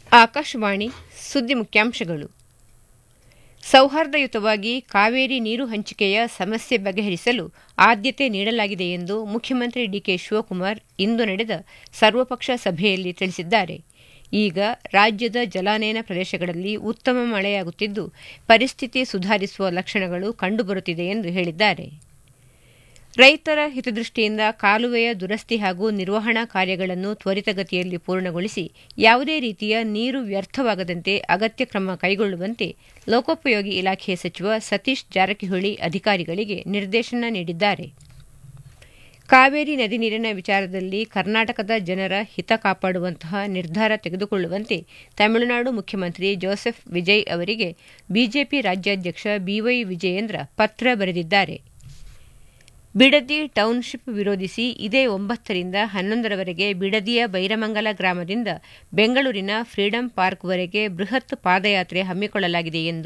ಆಕಾಶವಾಣಿ ಸುದ್ದಿ ಮುಖ್ಯಾಂಶಗಳು ಸೌಹಾರ್ದಯುತವಾಗಿ ಕಾವೇರಿ ನೀರು ಹಂಚಿಕೆಯ ಸಮಸ್ಯೆ ಬಗೆಹರಿಸಲು ಆದ್ಯತೆ ನೀಡಲಾಗಿದೆ ಎಂದು ಮುಖ್ಯಮಂತ್ರಿ ಡಿಕೆ ಶಿವಕುಮಾರ್ ಇಂದು ನಡೆದ ಸರ್ವಪಕ್ಷ ಸಭೆಯಲ್ಲಿ ತಿಳಿಸಿದ್ದಾರೆ ಈಗ ರಾಜ್ಯದ ಜಲಾನಯನ ಪ್ರದೇಶಗಳಲ್ಲಿ ಉತ್ತಮ ಮಳೆಯಾಗುತ್ತಿದ್ದು ಪರಿಸ್ಥಿತಿ ಸುಧಾರಿಸುವ ಲಕ್ಷಣಗಳು ಕಂಡುಬರುತ್ತಿದೆ ಎಂದು ಹೇಳಿದ್ದಾರೆ ರೈತರ ಹಿತದೃಷ್ಟಿಯಿಂದ ಕಾಲುವೆಯ ದುರಸ್ತಿ ಹಾಗೂ ನಿರ್ವಹಣಾ ಕಾರ್ಯಗಳನ್ನು ತ್ವರಿತಗತಿಯಲ್ಲಿ ಪೂರ್ಣಗೊಳಿಸಿ ಯಾವುದೇ ರೀತಿಯ ನೀರು ವ್ಯರ್ಥವಾಗದಂತೆ ಅಗತ್ಯ ಕ್ರಮ ಕೈಗೊಳ್ಳುವಂತೆ ಲೋಕೋಪಯೋಗಿ ಇಲಾಖೆ ಸಚಿವ ಸತೀಶ್ ಜಾರಕಿಹೊಳಿ ಅಧಿಕಾರಿಗಳಿಗೆ ನಿರ್ದೇಶನ ನೀಡಿದ್ದಾರೆ ಕಾವೇರಿ ನದಿ ನೀರಿನ ವಿಚಾರದಲ್ಲಿ ಕರ್ನಾಟಕದ ಜನರ ಹಿತ ಕಾಪಾಡುವಂತಹ ನಿರ್ಧಾರ ತೆಗೆದುಕೊಳ್ಳುವಂತೆ ತಮಿಳುನಾಡು ಮುಖ್ಯಮಂತ್ರಿ ಜೋಸೆಫ್ ವಿಜಯ್ ಅವರಿಗೆ ಬಿಜೆಪಿ ರಾಜ್ಯಾಧ್ಯಕ್ಷ ಬಿವೈ ವಿಜಯೇಂದ್ರ ಪತ್ರ ಬರೆದಿದ್ದಾರೆ ಬಿಡದಿ ಟೌನ್ಶಿಪ್ ವಿರೋಧಿಸಿ ಇದೇ ಒಂಬತ್ತರಿಂದ ಹನ್ನೊಂದರವರೆಗೆ ಬಿಡದಿಯ ಬೈರಮಂಗಲ ಗ್ರಾಮದಿಂದ ಬೆಂಗಳೂರಿನ ಫ್ರೀಡಂ ಪಾರ್ಕ್ವರೆಗೆ ಬೃಹತ್ ಪಾದಯಾತ್ರೆ ಹಮ್ಮಿಕೊಳ್ಳಲಾಗಿದೆ ಎಂದು